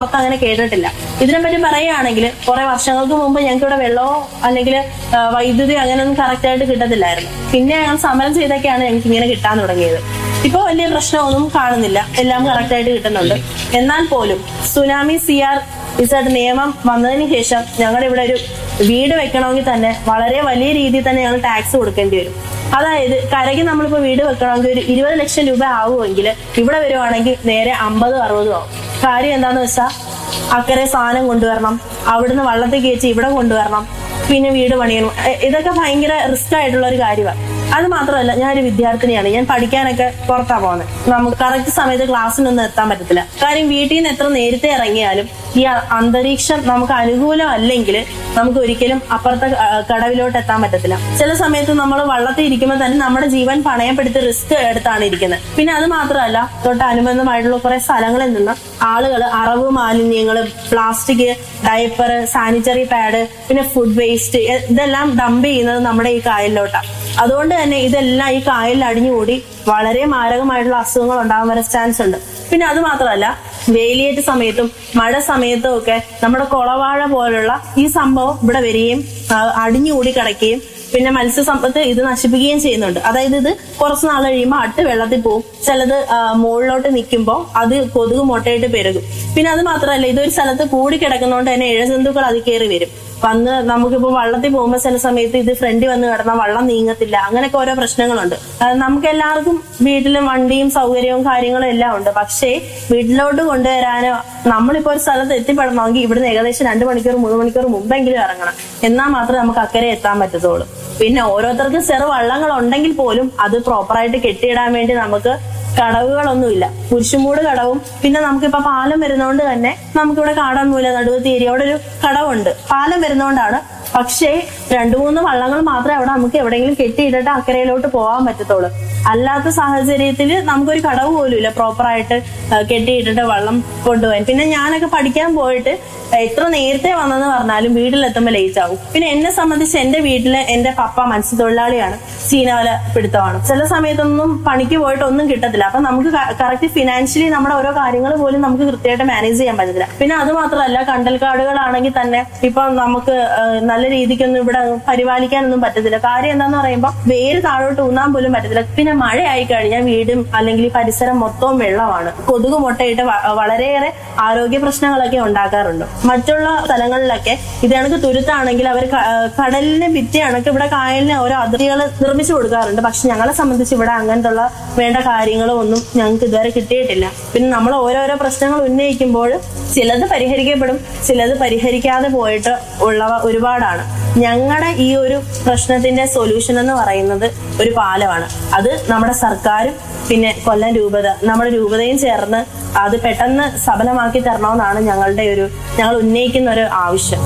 പുറത്ത് അങ്ങനെ കേട്ടിട്ടില്ല ഇതിനെപ്പറ്റി പറയുകയാണെങ്കിൽ കുറെ വർഷങ്ങൾക്ക് മുമ്പ് ഞങ്ങൾക്ക് ഇവിടെ വെള്ളമോ അല്ലെങ്കിൽ വൈദ്യുതി അങ്ങനെയൊന്നും കറക്റ്റ് ആയിട്ട് കിട്ടത്തില്ലായിരുന്നു പിന്നെ ഞങ്ങൾ സമരം ചെയ്തൊക്കെയാണ് ഞങ്ങൾക്ക് ഇങ്ങനെ കിട്ടാൻ തുടങ്ങിയത് ഇപ്പൊ വലിയ പ്രശ്നമൊന്നും കാണുന്നില്ല എല്ലാം കറക്റ്റ് ആയിട്ട് കിട്ടുന്നുണ്ട് എന്നാൽ പോലും സുനാമി സി ആർ ഇസഡ് നിയമം വന്നതിന് ശേഷം ഞങ്ങളുടെ ഇവിടെ ഒരു വീട് വെക്കണമെങ്കിൽ തന്നെ വളരെ വലിയ രീതിയിൽ തന്നെ ഞങ്ങൾ ടാക്സ് കൊടുക്കേണ്ടി വരും അതായത് കരയ്ക്ക് നമ്മളിപ്പോ വീട് വെക്കണമെങ്കിൽ ഒരു ഇരുപത് ലക്ഷം രൂപ ആവുമെങ്കിൽ ഇവിടെ വരുവാണെങ്കിൽ നേരെ അമ്പതും അറുപതും ആവും കാര്യം എന്താന്ന് വെച്ചാൽ അക്കരെ സാധനം കൊണ്ടുവരണം അവിടുന്ന് വള്ളത്തിൽ കയറ്റി ഇവിടെ കൊണ്ടുവരണം പിന്നെ വീട് പണിയണം എ- ഇതൊക്കെ ഭയങ്കര റിസ്ക് ആയിട്ടുള്ള ഒരു കാര്യമാണ് അത് മാത്രമല്ല ഞാനൊരു വിദ്യാർത്ഥിനിയാണ് ഞാൻ പഠിക്കാനൊക്കെ പുറത്താ പോകുന്നത് നമുക്ക് കറക്റ്റ് സമയത്ത് ക്ലാസ്സിനൊന്നും എത്താൻ പറ്റത്തില്ല കാര്യം വീട്ടിൽ നിന്ന് എത്ര നേരത്തെ ഇറങ്ങിയാലും ഈ അ- അന്തരീക്ഷം നമുക്ക് അനുകൂലമല്ലെങ്കിൽ നമുക്ക് ഒരിക്കലും അപ്പുറത്തെ ആ, കടവിലോട്ട് എത്താൻ പറ്റത്തില്ല ചില സമയത്ത് നമ്മൾ വള്ളത്തിൽ ഇരിക്കുമ്പോൾ തന്നെ നമ്മുടെ ജീവൻ പണയപ്പെടുത്തി റിസ്ക് എടുത്താണ് ഇരിക്കുന്നത് പിന്നെ അത് മാത്രമല്ല തൊട്ട് അനുബന്ധമായിട്ടുള്ള കുറെ സ്ഥലങ്ങളിൽ നിന്ന് ആളുകൾ അറവ് മാലിന്യങ്ങൾ പ്ലാസ്റ്റിക് ഡയപ്പർ സാനിറ്ററി പാഡ് പിന്നെ ഫുഡ് വേസ്റ്റ് ഇതെല്ലാം ഡംപ് ചെയ്യുന്നത് നമ്മുടെ ഈ കായലിലോട്ടാണ് അതുകൊണ്ട് തന്നെ ഇതെല്ലാം ഈ കായലിൽ അടിഞ്ഞുകൂടി വളരെ മാരകമായിട്ടുള്ള അസുഖങ്ങൾ ഉണ്ടാകാൻ വരെ ചാൻസ് ഉണ്ട് പിന്നെ അത് മാത്രമല്ല വേലിയേറ്റ സമയത്തും മഴ സമയത്തും ഒക്കെ നമ്മുടെ കുളവാഴ പോലുള്ള ഈ സംഭവം ഇവിടെ വരികയും ആ, അടിഞ്ഞുകൂടി കിടക്കുകയും പിന്നെ മത്സ്യസമ്പത്ത് ഇത് നശിപ്പിക്കുകയും ചെയ്യുന്നുണ്ട് അതായത് ഇത് കുറച്ച് നാൾ കഴിയുമ്പോൾ അട്ട് വെള്ളത്തിൽ പോകും ചിലത് ആ, മുകളിലോട്ട് നിൽക്കുമ്പോൾ അത് കൊതുക് മുട്ടയിട്ട് പെരുകും പിന്നെ അത് മാത്രമല്ല ഇതൊരു സ്ഥലത്ത് കൂടി കിടക്കുന്നതുകൊണ്ട് തന്നെ ഇഴജന്തുക്കൾ അത് കയറി വരും വന്ന് നമുക്കിപ്പോ വള്ളത്തിൽ പോകുമ്പോൾ ചില സമയത്ത് ഇത് ഫ്രണ്ടിൽ വന്ന് കിടന്നാൽ വള്ളം നീങ്ങത്തില്ല അങ്ങനെയൊക്കെ ഓരോ പ്രശ്നങ്ങളുണ്ട് അത് നമുക്ക് എല്ലാവർക്കും വീട്ടിലും വണ്ടിയും സൗകര്യവും കാര്യങ്ങളും എല്ലാം ഉണ്ട് പക്ഷേ വീട്ടിലോട്ട് കൊണ്ടുവരാനോ നമ്മളിപ്പോ ഒരു സ്ഥലത്ത് എത്തിപ്പെടണമെങ്കിൽ ഇവിടുന്ന് ഏകദേശം രണ്ട് മണിക്കൂർ മൂന്ന് മണിക്കൂർ മുമ്പെങ്കിലും ഇറങ്ങണം എന്നാൽ മാത്രമേ നമുക്ക് അക്കരെ എത്താൻ പറ്റത്തുള്ളൂ പിന്നെ ഓരോരുത്തർക്കും ചെറു വള്ളങ്ങൾ ഉണ്ടെങ്കിൽ പോലും അത് പ്രോപ്പറായിട്ട് കെട്ടിയിടാൻ വേണ്ടി നമുക്ക് കടവുകളൊന്നുമില്ല കുരിശുമൂട് കടവും പിന്നെ നമുക്കിപ്പോ പാലം വരുന്നോണ്ട് തന്നെ നമുക്കിവിടെ കാടമ്മൂല നടുവത്തീരി അവിടെ ഒരു കടവുണ്ട് പാലം വരുന്നോണ്ടാണ് പക്ഷേ രണ്ടു മൂന്ന് വള്ളങ്ങൾ മാത്രമേ അവിടെ നമുക്ക് എവിടെയെങ്കിലും കെട്ടിയിട്ടിട്ട് അക്കരയിലോട്ട് പോകാൻ പറ്റത്തുള്ളൂ അല്ലാത്ത സാഹചര്യത്തിൽ നമുക്കൊരു കടവ് പോലും ഇല്ല പ്രോപ്പറായിട്ട് കെട്ടിയിട്ടിട്ട് വള്ളം കൊണ്ടുപോകാൻ പിന്നെ ഞാനൊക്കെ പഠിക്കാൻ പോയിട്ട് എത്ര നേരത്തെ വന്നെന്ന് പറഞ്ഞാലും വീട്ടിലെത്തുമ്പോൾ ലേറ്റ് ആവും പിന്നെ എന്നെ സംബന്ധിച്ച് എന്റെ വീട്ടില് എന്റെ പപ്പ മത്സ്യത്തൊഴിലാളിയാണ് ചീനവല പിടുത്തമാണ് ചില സമയത്തൊന്നും പണിക്ക് പോയിട്ട് ഒന്നും കിട്ടത്തില്ല അപ്പൊ നമുക്ക് കറക്റ്റ് ഫിനാൻഷ്യലി നമ്മുടെ ഓരോ കാര്യങ്ങൾ പോലും നമുക്ക് കൃത്യമായിട്ട് മാനേജ് ചെയ്യാൻ പറ്റത്തില്ല പിന്നെ അത് മാത്രമല്ല കണ്ടൽക്കാടുകളാണെങ്കിൽ തന്നെ ഇപ്പൊ നമുക്ക് ആ, നല്ല രീതിക്കൊന്നും ഇവിടെ പരിപാലിക്കാനൊന്നും പറ്റത്തില്ല കാര്യം എന്താന്ന് പറയുമ്പോൾ വേര് താഴോട്ട് ഊന്നാൻ പോലും പറ്റത്തില്ല പിന്നെ മഴയായി കഴിഞ്ഞാൽ വീടും അല്ലെങ്കിൽ ഈ പരിസരം മൊത്തവും വെള്ളമാണ് കൊതുക് മുട്ടയിട്ട് വ- വളരെയേറെ ആരോഗ്യ പ്രശ്നങ്ങളൊക്കെ ഉണ്ടാക്കാറുണ്ട് മറ്റുള്ള സ്ഥലങ്ങളിലൊക്കെ ഇത് കണക്ക് തുരുത്താണെങ്കിൽ അവർ ക- ആ, കടലിന് ഭിത്തി കണക്ക് ഇവിടെ കായലിന് ഓരോ അതിർത്തികൾ നിർമ്മിച്ചു കൊടുക്കാറുണ്ട് പക്ഷെ ഞങ്ങളെ സംബന്ധിച്ച് ഇവിടെ അങ്ങനത്തുള്ള വേണ്ട കാര്യങ്ങളും ഒന്നും ഞങ്ങൾക്ക് ഇതുവരെ കിട്ടിയിട്ടില്ല പിന്നെ നമ്മൾ ഓരോരോ പ്രശ്നങ്ങൾ ഉന്നയിക്കുമ്പോൾ ചിലത് പരിഹരിക്കപ്പെടും ചിലത് പരിഹരിക്കാതെ പോയിട്ട് ഉള്ളവ ഒരുപാടാണ് ഞങ്ങളുടെ ഈ ഒരു പ്രശ്നത്തിന്റെ സൊല്യൂഷൻ എന്ന് പറയുന്നത് ഒരു പാലമാണ് അത് നമ്മുടെ സർക്കാരും പിന്നെ കൊല്ലം രൂപത നമ്മുടെ രൂപതയും ചേർന്ന് അത് പെട്ടെന്ന് സഫലമാക്കി തരണമെന്നാണ് ഞങ്ങളുടെ ഒരു ഞങ്ങൾ ഉന്നയിക്കുന്ന ഒരു ആവശ്യം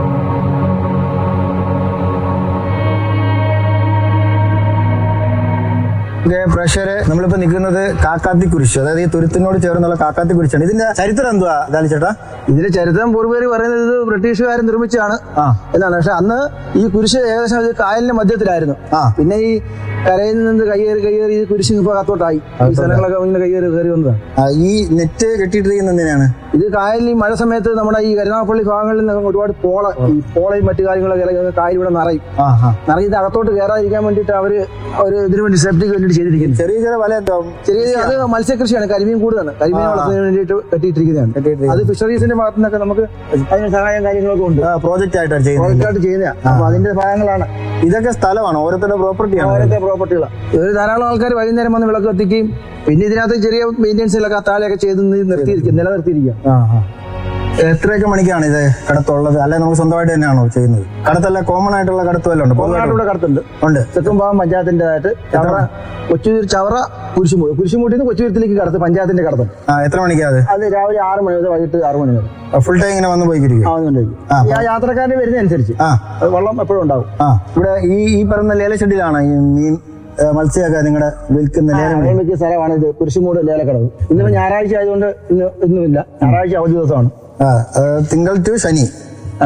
ഓക്കെ പ്രേക്ഷകരെ നമ്മളിപ്പോ നിൽക്കുന്നത് കാക്കാത്തി കുരിശ് അതായത് ഈ തുരുത്തിനോട് ചേർന്നുള്ള കാക്കാത്തി കുരിശാണ് ഇതിന്റെ ചരിത്രം എന്തുവാ ദാലി ചേട്ടാ ഇതിന്റെ ചരിത്രം പൂർവ്വര് പറയുന്നത് ഇത് ബ്രിട്ടീഷുകാർ നിർമ്മിച്ചതാണ് ആ. എന്നാണ് പക്ഷെ അന്ന് ഈ കുരിശ് ഏകദേശം ഇത് കായലിന്റെ മധ്യത്തിലായിരുന്നു ആ. പിന്നെ ഈ കരയിൽ നിന്ന് കയ്യേറി കയ്യേറി ഈ കുരിശ് ഇപ്പൊ അകത്തോട്ടായി ഈ സ്ഥലങ്ങളൊക്കെ ഇങ്ങനെ കയ്യേറി കയറി വന്നതാണ് ആ, ഈ നെറ്റ് കെട്ടിയിട്ടിരിക്കുന്ന എന്തിനാണ് ഇത് കായലിൽ ഈ മഴ സമയത്ത് നമ്മുടെ ഈ കരുനാഗപ്പള്ളി ഭാഗങ്ങളിൽ നിന്ന് ഒരുപാട് പോള ഈ പോളയും മറ്റു കാര്യങ്ങളൊക്കെ ഇളകി കായൽ ഇവിടെ നിറയും ആ ആ നിറഞ്ഞ് ഇത് അകത്തോട്ട് കയറാതിരിക്കാൻ വേണ്ടിയിട്ട് അവര് ഒരു ഇതിനു വേണ്ടി സേഫ്റ്റിക്ക് വേണ്ടിയിട്ട് ചെയ്തിരിക്കുന്നത് ചെറിയ ചെറിയ വല എന്തോ ചെറിയ അത് മത്സ്യകൃഷിയാണ് കരിമീൻ കൂടുതലാണ് കരിമീൻ ആ. വളർത്തുന്നതിന് വേണ്ടിയിട്ട് കെട്ടിയിട്ടിരിക്കുന്നതാണ് കെട്ടിയിട്ടിരിക്കുന്നത്. അത് ഫിഷറീസിന്റെ ഭാഗത്തു നിന്നൊക്കെ നമുക്ക് അതിന് സഹായം കാര്യങ്ങളൊക്കെ ഉണ്ട് പ്രോജക്റ്റ് ആയിട്ടാണ് ചെയ്യുന്നത് പ്രോജക്റ്റായിട്ട് ചെയ്യുന്നതാണ് അപ്പൊ അതിന്റെ ഭാഗങ്ങളാണ് ഇതൊക്കെ സ്ഥലമാണ് ഓരോരുത്തരുടെ പ്രോപ്പർട്ടിയാണ് ഓരോരുത്തർ പ്രോപ്പർട്ടികളാണ് ഇവര് ധാരാളം ആൾക്കാർ വൈകുന്നേരം വന്ന് വിളക്ക് കത്തിക്കുകയും പിന്നെ ഇതിനകത്ത് ചെറിയ മെയിൻ്റെനൻസിലൊക്കെ താഴെയൊക്കെ ചെയ്ത് നി- നിർത്തിയിരിക്കും നിലനിർത്തിയിരിക്കുക ആ ആ എത്രയൊക്കെ മണിക്കാണ് ഇത് കടത്തുള്ളത് അല്ലെ നമുക്ക് സ്വന്തമായിട്ട് തന്നെയാണോ ചെയ്യുന്നത് കടത്തല്ല കോമൺ ആയിട്ടുള്ള കടത്ത് വല്ലതും ഉണ്ട് പൊതുവായിട്ട് ഇവിടെ കടത്തുണ്ട് ഉണ്ട് തെക്കുംഭാഗം പഞ്ചായത്തിൻ്റെതായിട്ട് ചവറ കൊച്ചൂർ ചവറ കുരിശുമൂട് കുരിശുമൂട്ടിൽ നിന്ന് കൊച്ചൂരത്തിലേക്ക് കടത്ത് പഞ്ചായത്തിന്റെ കടത്തും ആ എത്ര മണിക്കാ അത് അത് രാവിലെ ആറ് മണി മുതൽ വൈകിട്ട് ആറ് മണി വരെ ഫുൾ ടൈം ഇങ്ങനെ വന്ന് പോയിക്കിരിക്കും ആവുന്നുണ്ടായിരിക്കും ആ. ഈ യാത്രക്കാരന് വരുന്നതനുസരിച്ച് ആ അത് വെള്ളം എപ്പോഴും ഉണ്ടാവും ആ ഇവിടെ ഈ ഈ പറയുന്ന ലേലച്ചെടിയിലാണ് ഈ മീൻ ഏ, മത്സ്യമൊക്കെ നിങ്ങളുടെ വിൽക്കുന്ന ലേലം അത്രയും വലിയ സ്ഥലമാണ് ഇത് കുരിശുമൂട് ലേലക്കടവ് ഇന്നിപ്പോ ഞായറാഴ്ച ആയതുകൊണ്ട് ഇന്ന് ഇന്നുമില്ല ഞായറാഴ്ച അവധി ദിവസമാണ് ആ, ഏ, തിങ്കൾ ടു ശനി അതെ അതെ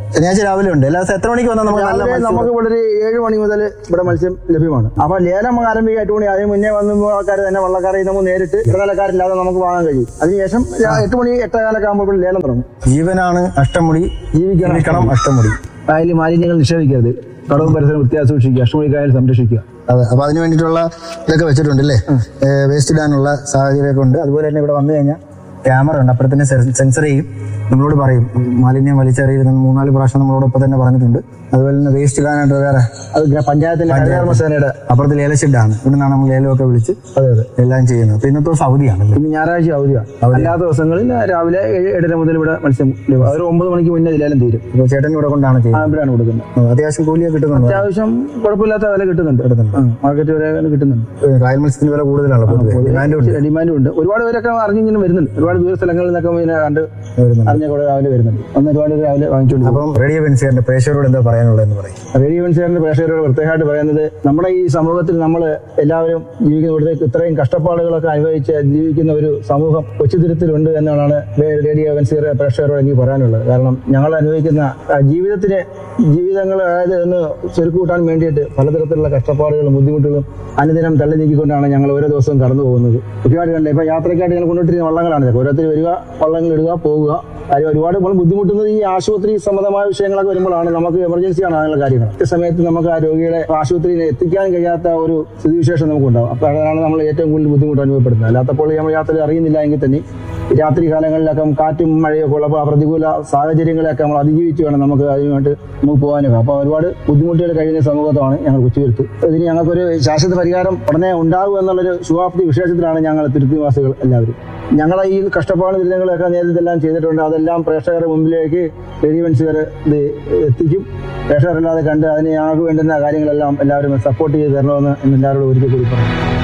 ശനിയാഴ്ച രാവിലെ ഉണ്ട് എല്ലാ ദിവസവും എത്ര മണിക്ക് വന്നാൽ നമുക്ക് നല്ല രാവിലെ മത്സ്യം നമുക്ക് ഇവിടെ ഒരു ഏഴ് മണി മുതൽ ഇവിടെ മത്സ്യം ലഭ്യമാണ് അപ്പൊ ലേലം നമുക്ക് ആരംഭിക്കുക എട്ട് മണി അതിന് മുന്നേ വന്ന് ആൾക്കാർ തന്നെ വള്ളക്കാരെ നമുക്ക് നേരിട്ട് ഇടനിലക്കാരില്ലാതെ നമുക്ക് വാങ്ങാൻ കഴിയും അതിനുശേഷം രാ- എട്ട് മണി എട്ടേകാലൊക്കെ ആകുമ്പോൾ ഇവിടെ ലേലം തുടങ്ങും ജീവനാണ് അഷ്ടമുടി ജീവിക്കണം ജീവിക്കണം അഷ്ടമുടി കായലിൽ മാലിന്യങ്ങൾ നിക്ഷേപിക്കരുത് കടവും പരിസരം വൃത്തിയായി സൂക്ഷിക്കുക അഷ്ടമുടി കായൽ സംരക്ഷിക്കുക അതെ അപ്പൊ അതിന് വേണ്ടിയിട്ടുള്ള ഇതൊക്കെ വെച്ചിട്ടുണ്ട് അല്ലേ വേസ്റ്റ് ഇടാനുള്ള സാഹചര്യമൊക്കെ ഉണ്ട് അതുപോലെ തന്നെ ഇവിടെ വന്നു കഴിഞ്ഞാൽ ക്യാമറ ഉണ്ട് അപ്പുറത്തന്നെ സെൻസർ ചെയ്യും നമ്മളോട് പറയും മാലിന്യം വലിച്ചെറിയരുത് എന്ന് മൂന്നാല് പ്രാവശ്യം നമ്മളോടൊപ്പം തന്നെ പറഞ്ഞിട്ടുണ്ട് അതുപോലെ തന്നെ വേസ്റ്റ് ഇടാനായിട്ട് വേറെ അത് ഗ്രാ- പഞ്ചായത്തിന്റെ ഹരിതകർമ്മ സേനയുടെ അപ്പുറത്ത് ലേലശെഡാണ് ഇവിടെ നിന്നാണ് നമ്മൾ ലേലമൊക്കെ വിളിച്ച് അതെ അതെ എല്ലാം ചെയ്യുന്നത് അപ്പൊ ഇന്നത്തെ ദിവസം അവധിയാണല്ലേ ഇന്ന് ഞായറാഴ്ച അവധിയാണ് അല്ലാത്ത ദിവസങ്ങളിൽ രാവിലെ ഏഴ് ഏഴര മുതൽ ഇവിടെ മത്സ്യം ലഭ്യം അതൊരു ഒമ്പത് മണിക്ക് മുന്നേ ലേലം തീരും അപ്പൊ ചേട്ടൻ ഇവിടെ കൊണ്ടാണ് ആ, ചെയ്യുന്നത് ഇവിടെയാണ് കൊടുക്കുന്നത് ആ, അത്യാവശ്യം കൂലിയൊക്കെ കിട്ടുന്നുണ്ട് അത്യാവശ്യം കുഴപ്പമില്ലാത്ത വില കിട്ടുന്നുണ്ട് ആ, മാർക്കറ്റ് വില കിട്ടുന്നുണ്ട് കായൽ മത്സ്യത്തിന് വില കൂടുതലാണ് പൊതുവെ ഡിമാൻഡ് ഉണ്ട് ഡിമാൻഡും ഉണ്ട് ഒരുപാട് പേരൊക്കെ അറിഞ്ഞിങ്ങനെ വരുന്നുണ്ട് ഒരുപാട് ദൂര സ്ഥലങ്ങളിൽ നിന്നൊക്കെ ഇങ്ങനെ കണ്ട് വരുന്നുണ്ട്. അറിഞ്ഞ കൂടെ രാവിലെ വരുന്നുണ്ട് ഒന്ന് ഒരുപാട് പേര് രാവിലെ വാങ്ങിച്ചുകൊണ്ട് പോകും അപ്പം റേഡിയോ വെൻസിയറിന്റെ പ്രേക്ഷകരോട് എന്താ പറയാനുള്ളതെന്ന് പറയും റേഡിയോ വെൻസിയറിന്റെ പ്രേക്ഷകരോട് പ്രത്യേകമായിട്ട് പറയുന്നത് നമ്മുടെ ഈ സമൂഹത്തിൽ നമ്മൾ എല്ലാവരും ജീവിക്കുന്ന ഇവിടുത്തെ ഇത്രയും കഷ്ടപ്പാടുകളൊക്കെ അനുഭവിച്ച് ജീവിക്കുന്ന ഒരു സമൂഹം കൊച്ചുതിരത്തിലുണ്ട് എന്നാണ് വേ- റേഡിയോ വെൻസിയർ പ്രേക്ഷകരോട് എനിക്ക് പറയാനുള്ളത് കാരണം ഞങ്ങൾ അനുഭവിക്കുന്ന ആ, ജീവിതത്തിന് ജീവിതങ്ങൾ അതായത് ഒന്ന് ചുരുക്കൂട്ടാൻ വേണ്ടിയിട്ട് പലതരത്തിലുള്ള കഷ്ടപ്പാടുകളും ബുദ്ധിമുട്ടുകളും അനുദിനം തള്ളി നീക്കിക്കൊണ്ടാണ് ഞങ്ങൾ ഓരോ ദിവസവും കടന്നു പോകുന്നത് ഒരുപാട് കണ്ടേ ഇപ്പൊ യാത്രയ്ക്കായിട്ട് ഞങ്ങൾ കൊണ്ടുപോയിട്ടിരുന്ന വള്ളങ്ങളാണ് ഇതൊക്കെ ഓരോരുത്തർ വരിക വള്ളങ്ങൾ ഇടുക പോകുക കാര്യം ഒരുപാട് നമ്മൾ ബുദ്ധിമുട്ടുന്നത് ഈ ആശുപത്രി സംബന്ധമായ വിഷയങ്ങളൊക്കെ വരുമ്പോഴാണ് നമുക്ക് എമർജൻസിയാണ് അങ്ങനെയുള്ള കാര്യങ്ങൾ കൃത്യസമയത്ത് നമുക്ക് ആ രോഗികളെ ആശുപത്രിയിൽ എത്തിക്കാൻ കഴിയാത്ത ഒരു സ്ഥിതിവിശേഷം നമുക്കുണ്ടാവും അപ്പോൾ അതാണ് നമ്മൾ ഏറ്റവും കൂടുതൽ ബുദ്ധിമുട്ട് അനുഭവപ്പെടുന്നത് അല്ലാത്തപ്പോൾ നമ്മൾ യാത്ര അറിയുന്നില്ല എങ്കിൽ തന്നെ ഈ രാത്രി കാലങ്ങളിലൊക്കെ കാറ്റും മഴയൊക്കെ ഉള്ളപ്പോൾ ആ പ്രതികൂല സാഹചര്യങ്ങളെയൊക്കെ നമ്മൾ അതിജീവിച്ച് വേണം നമുക്ക് അതിനുമായിട്ട് നമുക്ക് പോകാനൊക്കെ അപ്പോൾ ഒരുപാട് ബുദ്ധിമുട്ടുകൾ കഴിയുന്ന സമൂഹത്താണ് ഞങ്ങൾ കൊച്ചുവരുത്ത് ഇതിന് ഞങ്ങൾക്കൊരു ശാശ്വത പരിഹാരം ഉടനെ ഉണ്ടാകും എന്നുള്ളൊരു ശുഭാപ്തി വിശേഷത്തിലാണ് ഞങ്ങൾ തിരുത്തിവാസികൾ എല്ലാവരും ഞങ്ങളെ ഈ കഷ്ടപ്പാട് ദുരിതങ്ങളൊക്കെ നേരത്തെ എല്ലാം ചെയ്തിട്ടുണ്ട് അതെല്ലാം പ്രേക്ഷകരുടെ മുമ്പിലേക്ക് റെഡിവൻസുകാർ ഇത് എത്തിക്കും പ്രേക്ഷകരല്ലാതെ കണ്ട് അതിന് ഞങ്ങൾക്ക് വേണ്ടുന്ന കാര്യങ്ങളെല്ലാം എല്ലാവരും സപ്പോർട്ട് ചെയ്ത് തരണമെന്ന് എല്ലാവരോടും ഒരിക്കൽ കൂടി പറഞ്ഞു